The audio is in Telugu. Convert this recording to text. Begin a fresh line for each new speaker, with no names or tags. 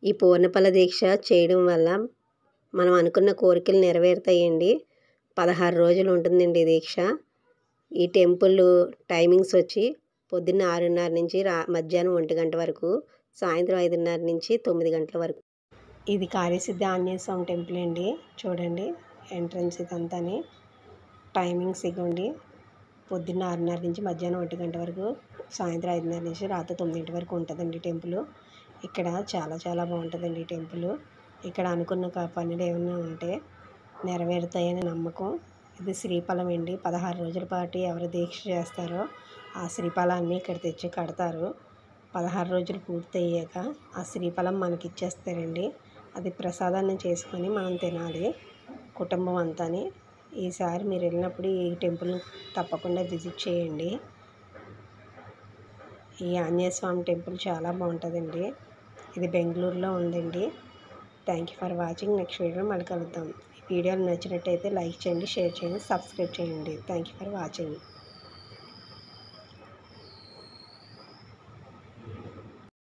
ఈ పూర్ణఫల దీక్ష చేయడం వల్ల మనం అనుకున్న కోరికలు నెరవేరుతాయండి పదహారు రోజులు ఉంటుందండి ఈ దీక్ష ఈ టెంపుల్ టైమింగ్స్ వచ్చి పొద్దున్న ఆరున్నర నుంచి రా మధ్యాహ్నం ఒంటి గంట వరకు సాయంత్రం ఐదున్నర నుంచి తొమ్మిది గంటల వరకు ఇది కార్యసిద్ధి ఆంజనేయ స్వామి టెంపుల్ అండి చూడండి ఎంట్రన్స్ ఇదంతాని టైమింగ్స్ ఇవ్వండి పొద్దున్న ఆరున్నర నుంచి మధ్యాహ్నం ఒంటి గంట వరకు సాయంత్రం ఐదున్నర నుంచి రాత్రి తొమ్మిదింటి వరకు ఉంటుందండి టెంపుల్ ఇక్కడ చాలా చాలా బాగుంటుందండి ఈ టెంపుల్ ఇక్కడ అనుకున్న క- పనులు ఏమైనా ఉంటే నెరవేరుతాయని నమ్మకం ఇది శ్రీఫలం అండి పదహారు రోజుల పాటు ఎవరు దీక్ష చేస్తారో ఆ శ్రీఫలాన్ని ఇక్కడ తెచ్చి కడతారు పదహారు రోజులు పూర్తి అయ్యాక ఆ శ్రీఫలం మనకి ఇచ్చేస్తారండి అది ప్రసాదాన్ని చేసుకొని మనం తినాలి కుటుంబం అంతాని ఈసారి మీరు వెళ్ళినప్పుడు ఈ టెంపుల్ తప్పకుండా విజిట్ చేయండి ఈ ఆంజనేయ స్వామి టెంపుల్ చాలా బాగుంటుందండి ఇది బెంగళూరులో ఉందండి thank you for watching next video మళ్ళీ కలుద్దాం ఈ వీడియోలు నచ్చినట్టయితే లైక్ చేయండి షేర్ చేయండి సబ్స్క్రైబ్ చేయండి థ్యాంక్ యూ ఫర్ వాచింగ్